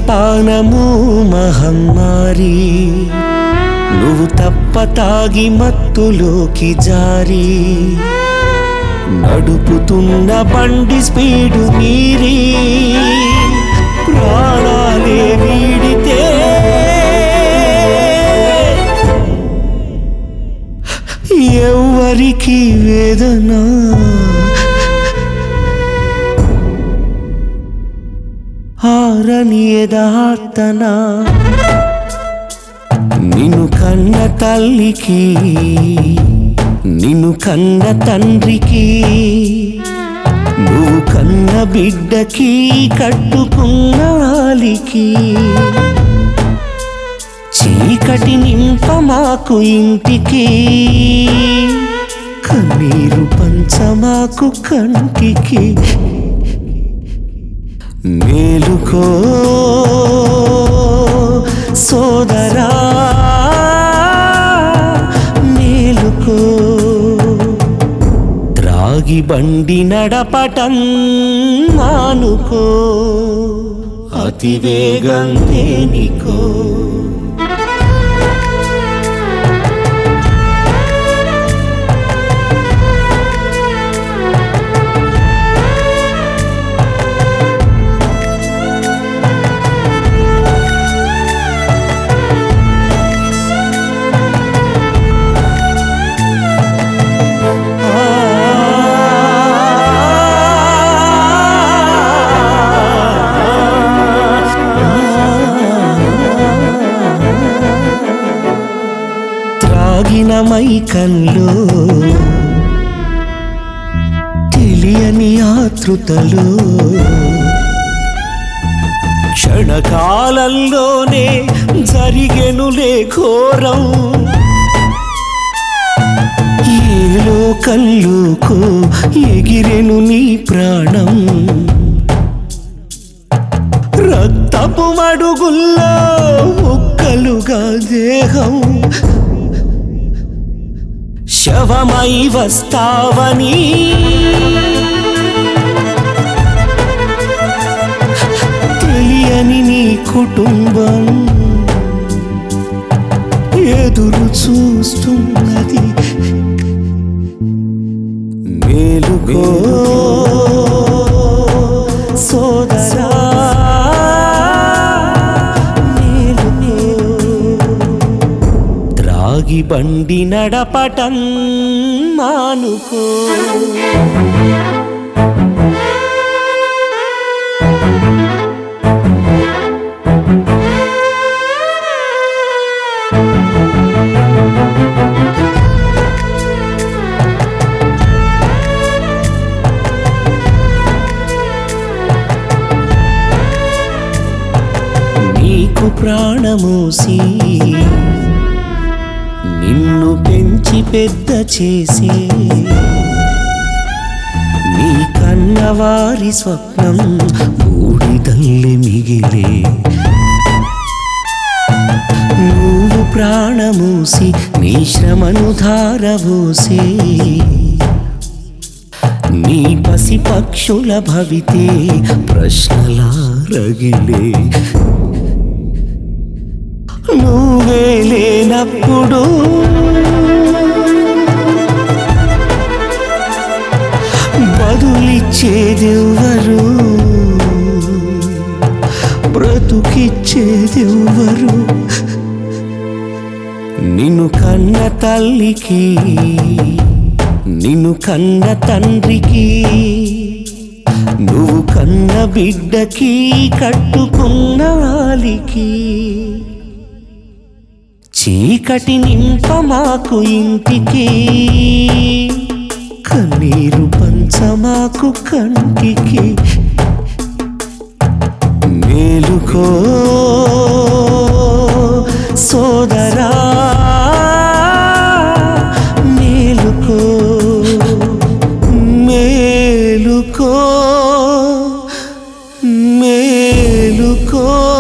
పానము మహమ్మారి నువ్వు తప్ప తాగి మత్తులోకి జారి నడుపుతున్న బండి స్పీడు మీరి ప్రాణాలే వీడితే ఎవ్వరికి వేదన ఆరని యదార్తన నిన్ను కన్న తల్లికి నిన్ను కన్న తండ్రికి నువ్వు కన్న బిడ్డకి కట్టుకున్న ఆలికి చీకటి నింప మాకు ఇంటికి కన్నీరు పంచమాకు కంటికి మేలుకో సోదరా మేలుకో త్రాగి బండి నడపటం మానుకో అతి వేగం దేనికో త్రాగిన మైకంలో తెలియని ఆతృతలు క్షణకాలంలోనే జరిగెనులే ఘోరం ఏలో కల్లుకో ఎగిరెను నీ ప్రాణం రక్తపు మడుగుల్లో ముక్కలుగా దేహం శవమై వస్తావని తెలియని నీ కుటుంబం ఎదురు చూస్తున్నది మేలుకో సోదరా మేలుకో త్రాగి బండి నడపటం మానుకో నీకు ప్రాణమోసి నిన్ను పెంచి పెద్ద చేసి నీ కన్నవారి స్వప్నం బూడిదల్లి మిగిలే నువ్వు ప్రాణమూసి నీ శ్రమను ధారవోసే నీ పసి పక్షుల భవితే ప్రశ్నలా రగిలే నువ్వే లేనప్పుడు బదులిచ్చేదెవ్వరు బ్రతుకిచ్చేదెవ్వరు నిన్ను కన్న తల్లికి నిన్ను కన్న తండ్రికి నువ్వు కన్న బిడ్డకి కట్టుకున్న ఆలికి చీకటి నింప మాకు ఇంటికి కన్నీరు పంచమాకు కంటికి మేలుకో సోదరా మేలుకో మేలుకో మేలుకో